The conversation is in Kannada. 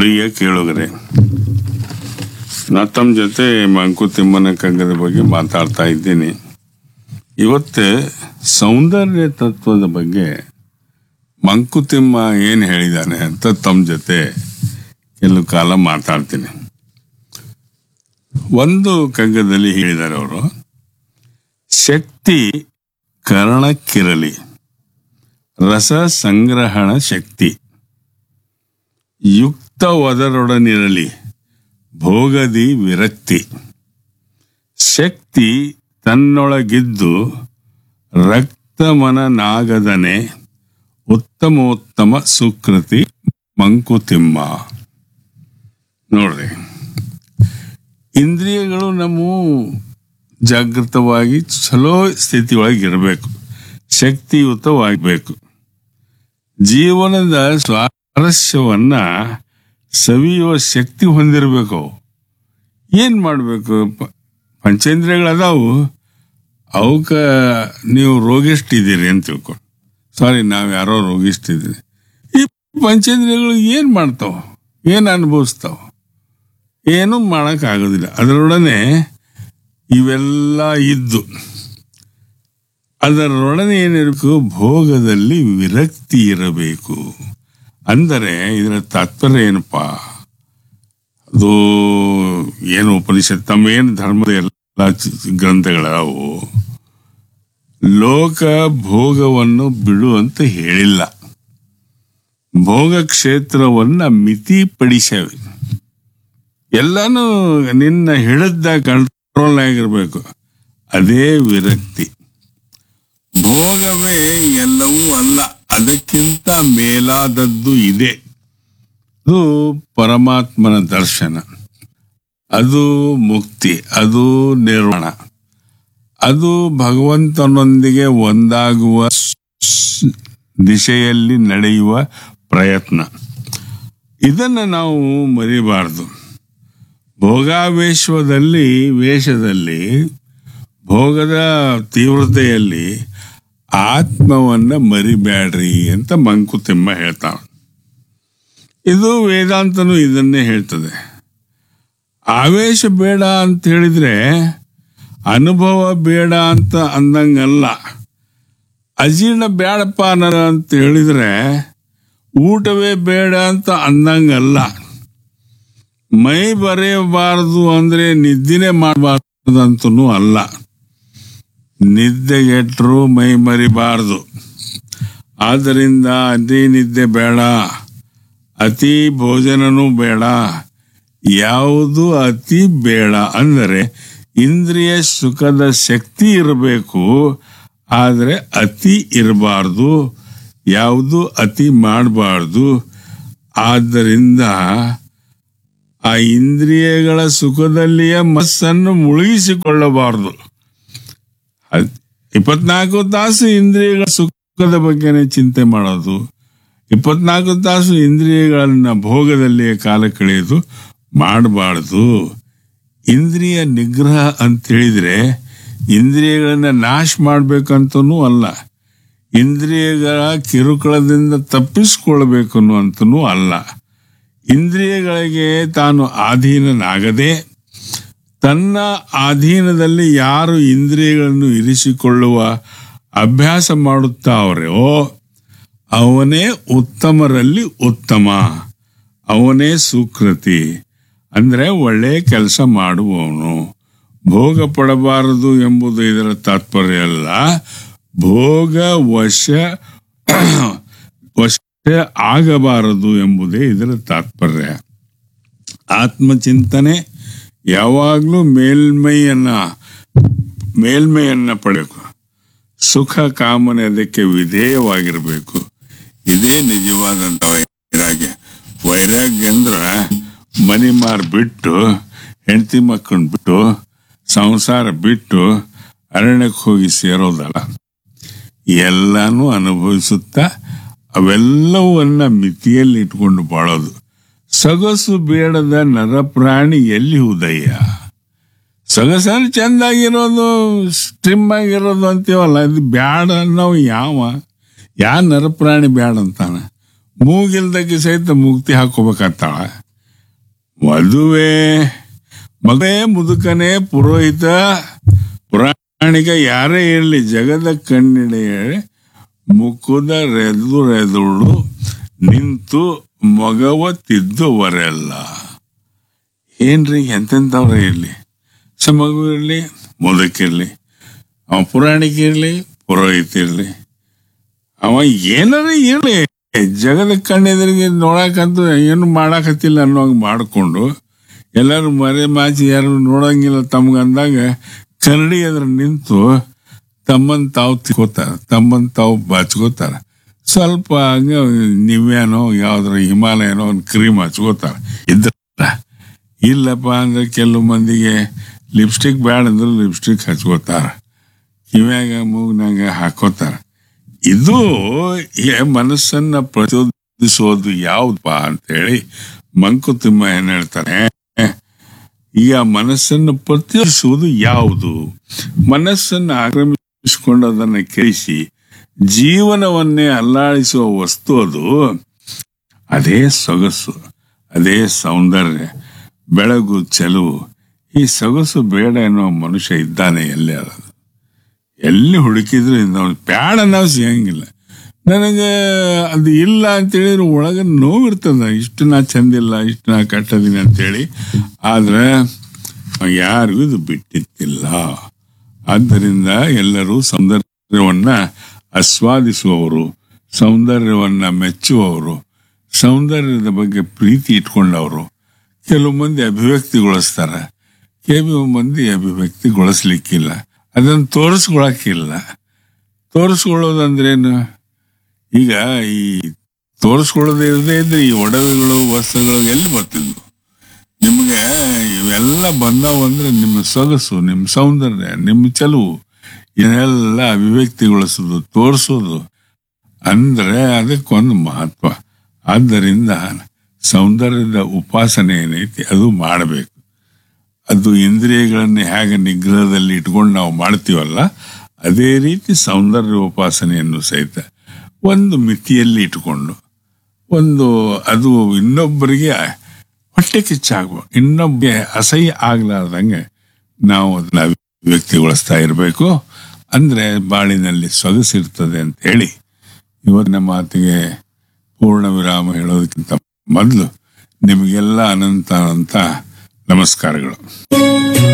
ಪ್ರಿಯ ಕೇಳುಗರೆ ನಾ ತಮ್ಮ ಜೊತೆ ಮಂಕುತಿಮ್ಮನ ಕಗ್ಗದ ಬಗ್ಗೆ ಮಾತಾಡ್ತಾ ಇದ್ದೀನಿ ಇವತ್ತು ಸೌಂದರ್ಯ ತತ್ವದ ಬಗ್ಗೆ ಮಂಕುತಿಮ್ಮ ಏನು ಹೇಳಿದ್ದಾನೆ ಅಂತ ತಮ್ಮ ಜೊತೆ ಕೆಲವು ಕಾಲ ಮಾತಾಡ್ತೀನಿ ಒಂದು ಕಗ್ಗದಲ್ಲಿ ಹೇಳಿದ್ದಾರೆ ಅವರು ಶಕ್ತಿ ಕರ್ಣಕ್ಕಿರಲಿ ರಸ ಸಂಗ್ರಹಣ ಶಕ್ತಿ ಯುಕ್ತವದರೊಡನಿರಲಿ ಭೋಗದಿ ವಿರಕ್ತಿ ಶಕ್ತಿ ತನ್ನೊಳಗಿದ್ದು ರಕ್ತಮನನಾಗದನೆ ಉತ್ತಮೋತ್ತಮ ಸುಕೃತಿ ಮಂಕುತಿಮ್ಮ ನೋಡ್ರಿ ಇಂದ್ರಿಯಗಳು ನಮ್ಮ ಜಾಗೃತವಾಗಿ ಚಲೋ ಸ್ಥಿತಿಯೊಳಗೆ ಇರಬೇಕು ಶಕ್ತಿಯುತವಾಗಬೇಕು ಜೀವನದ ಸ್ವಾರಸ್ಯವನ್ನ ಸವಿಯುವ ಶಕ್ತಿ ಹೊಂದಿರಬೇಕು ಅವು. ಏನ್ ಮಾಡ್ಬೇಕು ಪ- ಪಂಚೇಂದ್ರಿಯಗಳದಾವು ಅವಕ್ಕ ನೀವು ರೋಗಿಷ್ಟಿದ್ದೀರಿ ಅಂತ ತಿಳ್ಕೊಂಡು ಸಾರಿ ನಾವ್ ಯಾರೋ ರೋಗಿಷ್ಟಿದ್ದೀರಿ ಈ ಪಂಚೇಂದ್ರಿಯಗಳು ಏನ್ ಮಾಡ್ತಾವ ಏನ್ ಅನುಭವಿಸ್ತಾವ ಏನು ಮಾಡಕ್ ಆಗೋದಿಲ್ಲ ಅದರೊಡನೆ ಇವೆಲ್ಲ ಇದ್ದು ಅದರೊಡನೆ ಏನಿರಬೇಕು ಭೋಗದಲ್ಲಿ ವಿರಕ್ತಿ ಇರಬೇಕು ಅಂದರೆ ಇದರ ತಾತ್ಪರ್ಯ ಏನಪ್ಪಾ ಅದು ಏನು ಉಪನಿಷತ್ ತಮ್ಮ ಏನು ಧರ್ಮದ ಎಲ್ಲ ಚ- ಗ್ರಂಥಗಳವು ಲೋಕ ಭೋಗವನ್ನು ಬಿಡು ಅಂತ ಹೇಳಿಲ್ಲ ಭೋಗ ಕ್ಷೇತ್ರವನ್ನ ಮಿತಿಪಡಿಸವೆ ಎಲ್ಲಾನು ನಿನ್ನ ಹಿಡಿದ ಕಂಟ್ರೋಲ್ ಆಗಿರ್ಬೇಕು ಅದೇ ವಿರಕ್ತಿ ಭೋಗವೇ ಎಲ್ಲವೂ ಅಲ್ಲ ಅದಕ್ಕಿಂತ ಮೇಲಾದದ್ದು ಇದೆ ಅದು ಪರಮಾತ್ಮನ ದರ್ಶನ ಅದು ಮುಕ್ತಿ ಅದು ನಿರ್ವಾಣ ಅದು ಭಗವಂತನೊಂದಿಗೆ ಒಂದಾಗುವ ಸ್- ದಿಶೆಯಲ್ಲಿ ನಡೆಯುವ ಪ್ರಯತ್ನ ಇದನ್ನ ನಾವು ಮರಿಬಾರದು ಭೋಗಾವೇಶದಲ್ಲಿ ವೇಷದಲ್ಲಿ ಭೋಗದ ತೀವ್ರತೆಯಲ್ಲಿ ಆತ್ಮವನ್ನ ಮರಿಬ್ಯಾಡ್ರಿ ಅಂತ ಮಂಕುತಿಮ್ಮ ಹೇಳ್ತಾನ ಇದು ವೇದಾಂತನು ಇದನ್ನೇ ಹೇಳ್ತದೆ ಆವೇಶ ಬೇಡ ಅಂತ ಹೇಳಿದ್ರೆ ಅನುಭವ ಬೇಡ ಅಂತ ಅಂದಂಗಲ್ಲ ಅಜೀರ್ಣ ಬೇಡಪ್ಪ ಅನ್ನೋದು ಅಂತ ಹೇಳಿದ್ರೆ ಊಟವೇ ಬೇಡ ಅಂತ ಅಂದಂಗಲ್ಲ ಮೈ ಬರೆಯಬಾರದು ಅಂದ್ರೆ ನಿದ್ದಿನೇ ಮಾಡಬಾರ್ದು ಅಂತನೂ ಅಲ್ಲ ನಿದ್ದೆಗೆಟ್ರು ಮೈ ಮರಿಬಾರದು ಆದ್ದರಿಂದ ಅತಿ ನಿದ್ದೆ ಬೇಡ ಅತಿ ಭೋಜನನೂ ಬೇಡ ಯಾವುದು ಅತಿ ಬೇಡ ಅಂದರೆ ಇಂದ್ರಿಯ ಸುಖದ ಶಕ್ತಿ ಇರಬೇಕು ಆದರೆ ಅತಿ ಇರಬಾರ್ದು ಯಾವುದು ಅತಿ ಮಾಡಬಾರ್ದು ಆದ್ದರಿಂದ ಆ ಇಂದ್ರಿಯಗಳ ಸುಖದಲ್ಲಿಯೇ ಮನಸ್ಸನ್ನು ಮುಳುಗಿಸಿಕೊಳ್ಳಬಾರದು ಅದ್- ಇಪ್ಪತ್ನಾಲ್ಕು ತಾಸು ಇಂದ್ರಿಯಗಳ ಸುಖದ ಬಗ್ಗೆನೇ ಚಿಂತೆ ಮಾಡೋದು ಇಪ್ಪತ್ನಾಲ್ಕು ತಾಸು ಇಂದ್ರಿಯಗಳನ್ನ ಭೋಗದಲ್ಲಿಯೇ ಕಾಲ ಕಳೆಯೋದು ಮಾಡಬಾರ್ದು ಇಂದ್ರಿಯ ನಿಗ್ರಹ ಅಂತ ಹೇಳಿದ್ರೆ ಇಂದ್ರಿಯಗಳನ್ನ ನಾಶ ಮಾಡ್ಬೇಕಂತನೂ ಅಲ್ಲ ಇಂದ್ರಿಯಗಳ ಕಿರುಕುಳದಿಂದ ತಪ್ಪಿಸ್ಕೊಳ್ಬೇಕು ಅಂತನೂ ಅಲ್ಲ ಇಂದ್ರಿಯಗಳಿಗೆ ತಾನು ಅಧೀನನಾಗದೆ ತನ್ನ ಅಧೀನದಲ್ಲಿ ಯಾರು ಇಂದ್ರಿಯಗಳನ್ನು ಇರಿಸಿಕೊಳ್ಳುವ ಅಭ್ಯಾಸ ಮಾಡುತ್ತಾವರೆಯೋ ಅವನೇ ಉತ್ತಮರಲ್ಲಿ ಉತ್ತಮ ಅವನೇ ಸುಕೃತಿ ಅಂದ್ರೆ ಒಳ್ಳೆ ಕೆಲಸ ಮಾಡುವವನು ಭೋಗ ಪಡಬಾರದು ಎಂಬುದು ಇದರ ತಾತ್ಪರ್ಯ ಅಲ್ಲ ಭೋಗ ವಶ ವಶ ಆಗಬಾರದು ಎಂಬುದೇ ಇದರ ತಾತ್ಪರ್ಯ ಆತ್ಮಚಿಂತನೆ ಯಾವಾಗಲೂ ಮೇಲ್ಮೈಯನ್ನ ಮೇಲ್ಮೈಯನ್ನ ಪಡೆಯಬೇಕು ಸುಖ ಕಾಮನೆ ಅದಕ್ಕೆ ವಿಧೇಯವಾಗಿರಬೇಕು ಇದೇ ನಿಜವಾದಂತ ವೈರಾಗ್ಯ ವೈರಾಗ್ಯ ಅಂದ್ರ ಮನಿ ಮಾರ್ ಬಿಟ್ಟು ಹೆಂಡತಿ ಮಕ್ಕಳನ್ನ ಬಿಟ್ಟು ಸಂಸಾರ ಬಿಟ್ಟು ಅರಣ್ಯಕ್ಕೆ ಹೋಗಿ ಸೇರೋದಲ್ಲ ಎಲ್ಲಾನು ಅನುಭವಿಸುತ್ತಾ ಅವೆಲ್ಲವನ್ನ ಮಿತಿಯಲ್ಲಿ ಇಟ್ಕೊಂಡು ಬಾಳೋದು ಸೊಗಸು ಬೇಡದ ನರಪ್ರಾಣಿ ಎಲ್ಲಿ ಉದಯ ಸೊಗಸನ್ನು ಚೆಂದಾಗಿರೋದು ಸ್ಟ್ರಿಮ್ ಆಗಿರೋದು ಅಂತೀವಲ್ಲ ಇದು ಬ್ಯಾಡ ನಾವು ಯಾವ ಯಾ ನರಪ್ರಾಣಿ ಬ್ಯಾಡ ಅಂತಾನ ಮೂಗಿಲ್ದಕ್ಕೆ ಸಹಿತ ಮುಕ್ತಿ ಹಾಕೋಬೇಕಂತಾಳ ಮದುವೆ ಮಗನೇ ಮುದುಕನೇ ಪುರೋಹಿತ ಪುರಾಣಿಕ ಯಾರೇ ಇರಲಿ ಜಗದ ಕಣ್ಣಿಡೆಯ ಮುಖುದರೆದುರೆದುಳು ನಿಂತು ಮಗವ ತಿದ್ದುವರೆಲ್ಲ ಏನ್ರಿ ಎಂತೆಂಥವ್ರೇ ಇರಲಿ ಸ ಮಗು ಇರಲಿ ಮುದುಕಿರ್ಲಿ ಅವ ಪುರಾಣಿಕ ಇರಲಿ ಪುರೋಹಿತ ಇರಲಿ ಅವ ಏನಾರ ಇರಲಿ ಜಗದ ಕಣ್ಣೆದುರಿಗೆ ನೋಡಕಂತೂ ಏನು ಮಾಡಾಕತ್ತಿಲ್ಲ ಅನ್ನೋಂಗೆ ಮಾಡಿಕೊಂಡು ಎಲ್ಲರೂ ಮರೆ ಮಾಚಿ ಯಾರು ನೋಡಂಗಿಲ್ಲ ತಮ್ಗಂದಾಗ ಕರಡಿ ಎದುರು ನಿಂತು ತಮ್ಮನ್ ತಾವು ತಿಕ್ಕೋತಾರ ತಮ್ಮನ್ ತಾವು ಬಚ್ಕೋತಾರ ಸ್ವಲ್ಪ ಹಂಗ ನಿವ್ಯಾನೋ ಯಾವ್ದಾರ ಹಿಮಾಲಯನೋ ಒಂದು ಕ್ರೀಮ್ ಹಚ್ಕೋತಾರ ಇದ್ರ ಇಲ್ಲಪ್ಪ ಅಂದ್ರೆ ಕೆಲವು ಮಂದಿಗೆ ಲಿಪ್ಸ್ಟಿಕ್ ಬ್ಯಾಡ ಅಂದ್ರೆ ಲಿಪ್ಸ್ಟಿಕ್ ಹಚ್ಕೋತಾರ ಕಿವ್ಯಾಗ ಮೂಗ್ನಾಗ ಹಾಕೋತಾರ ಇದು ಈ ಮನಸ್ಸನ್ನ ಪ್ರಚೋದಿಸೋದು ಯಾವ್ದಪ್ಪ ಅಂತೇಳಿ ಮಂಕುತಿಮ್ಮ ಏನ್ ಹೇಳ್ತಾರೆ ಈಗ ಮನಸ್ಸನ್ನು ಪ್ರಚೋದಿಸುವುದು ಯಾವುದು ಮನಸ್ಸನ್ನು ಆಕ್ರಮಿಸಿಕೊಂಡು ಅದನ್ನು ಕೆಡಿಸಿ ಜೀವನವನ್ನೇ ಅಲ್ಲಾಡಿಸುವ ವಸ್ತು ಅದು ಅದೇ ಸೊಗಸು ಅದೇ ಸೌಂದರ್ಯ ಬೆಳಗು ಚೆಲುವು ಈ ಸೊಗಸು ಬೇಡ ಎನ್ನುವ ಮನುಷ್ಯ ಇದ್ದಾನೆ ಎಲ್ಲೇ ಅದು ಎಲ್ಲಿ ಹುಡುಕಿದ್ರು ನಾವು ಪ್ಯಾಡ ನಾವು ಸಿಗಂಗಿಲ್ಲ ನನಗೆ ಅದು ಇಲ್ಲ ಅಂತೇಳಿದ್ರೆ ಒಳಗೆ ನೋವಿರ್ತದ ಇಷ್ಟು ನಾ ಚಂದಿಲ್ಲ ಇಷ್ಟು ನಾ ಕಟ್ಟದೀನಿ ಅಂತೇಳಿ ಆದ್ರೆ ಯಾರಿಗೂ ಇದು ಬಿಟ್ಟಿತ್ತಿಲ್ಲ ಆದ್ದರಿಂದ ಎಲ್ಲರೂ ಸೌಂದರ್ಯವನ್ನ ಆಸ್ವಾದಿಸುವವರು ಸೌಂದರ್ಯವನ್ನ ಮೆಚ್ಚುವವರು ಸೌಂದರ್ಯದ ಬಗ್ಗೆ ಪ್ರೀತಿ ಇಟ್ಕೊಂಡವರು ಕೆಲವು ಮಂದಿ ಅಭಿವ್ಯಕ್ತಿಗೊಳಿಸ್ತಾರೆ ಕೆಲವು ಮಂದಿ ಅಭಿವ್ಯಕ್ತಿಗೊಳಿಸ್ಲಿಕ್ಕಿಲ್ಲ ಅದನ್ನು ತೋರಿಸ್ಕೊಳಕ್ಕಿಲ್ಲ ತೋರಿಸ್ಕೊಳ್ಳೋದಂದ್ರೇನು ಈಗ ಈ ತೋರಿಸ್ಕೊಳ್ಳೋದೇ ಇರದೇ ಇದ್ರೆ ಈ ಒಡವೆಗಳು ವಸ್ತುಗಳು ಎಲ್ಲಿ ಬರ್ತಿದ್ವು ನಿಮಗೆ ಇವೆಲ್ಲ ಬಂದವು ಅಂದ್ರೆ ನಿಮ್ಮ ಸೊಗಸು ನಿಮ್ಮ ಸೌಂದರ್ಯ ನಿಮ್ಮ ಚೆಲುವು ಇದನ್ನೆಲ್ಲ ಅಭಿವ್ಯಕ್ತಿಗೊಳಿಸೋದು ತೋರಿಸೋದು ಅಂದ್ರೆ ಅದಕ್ಕೊಂದು ಮಹತ್ವ ಆದ್ದರಿಂದ ಸೌಂದರ್ಯದ ಉಪಾಸನೆ ಏನೈತಿ ಅದು ಮಾಡಬೇಕು ಅದು ಇಂದ್ರಿಯಗಳನ್ನ ಹೇಗೆ ನಿಗ್ರಹದಲ್ಲಿ ಇಟ್ಕೊಂಡು ನಾವು ಮಾಡ್ತೀವಲ್ಲ ಅದೇ ರೀತಿ ಸೌಂದರ್ಯ ಉಪಾಸನೆಯನ್ನು ಸಹಿತ ಒಂದು ಮಿತಿಯಲ್ಲಿ ಇಟ್ಕೊಂಡು ಒಂದು ಅದು ಇನ್ನೊಬ್ಬರಿಗೆ ಹೊಟ್ಟೆ ಕಿಚ್ಚಾಗುವ ಇನ್ನೊಬ್ಬರಿಗೆ ಅಸಹ್ಯ ಆಗ್ಲಾರ್ದಂಗೆ ನಾವು ಅದನ್ನ ವ್ಯಕ್ತಿಗೊಳಿಸ್ತಾ ಇರಬೇಕು ಅಂದ್ರೆ ಬಾಳಿನಲ್ಲಿ ಸೊಗಸಿರ್ತದೆ ಅಂತ ಹೇಳಿ ಇವತ್ತಿನ ಮಾತಿಗೆ ಪೂರ್ಣ ವಿರಾಮ ಹೇಳೋದಕ್ಕಿಂತ ಮೊದಲು ನಿಮಗೆಲ್ಲ ಅನಂತ ಅನಂತ ನಮಸ್ಕಾರಗಳು